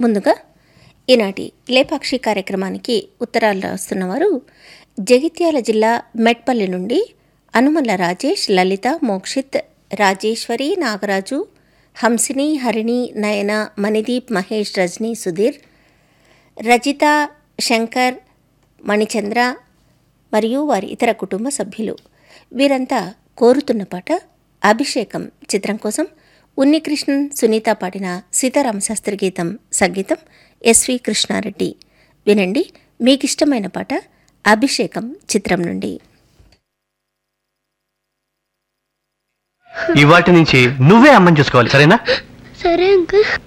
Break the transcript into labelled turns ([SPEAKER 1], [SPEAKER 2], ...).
[SPEAKER 1] ముందుగా ఈనాటి లేపాక్షి కార్యక్రమానికి ఉత్తరాలు రాస్తున్నవారు జగిత్యాల జిల్లా మెట్పల్లి నుండి అనుమల రాజేష్ లలిత మోక్షిత్ రాజేశ్వరి నాగరాజు హంసిని హరిణి నయన మణిదీప్ మహేష్ రజనీ సుధీర్ రజిత శంకర్ మణిచంద్ర మరియు వారి ఇతర కుటుంబ సభ్యులు వీరంతా కోరుతున్న పాట అభిషేకం చిత్రం కోసం ఉన్నికృష్ణన్ సునీత పాడిన సీతారామ శాస్త్రి గీతం సంగీతం ఎస్వి కృష్ణారెడ్డి వినండి మీకిష్టమైన పాట అభిషేకం చిత్రం నుండి
[SPEAKER 2] ఇవాటి నుంచి నువ్వే అమ్మని చూసుకోవాలి సరేనా
[SPEAKER 3] సరే అంకుల్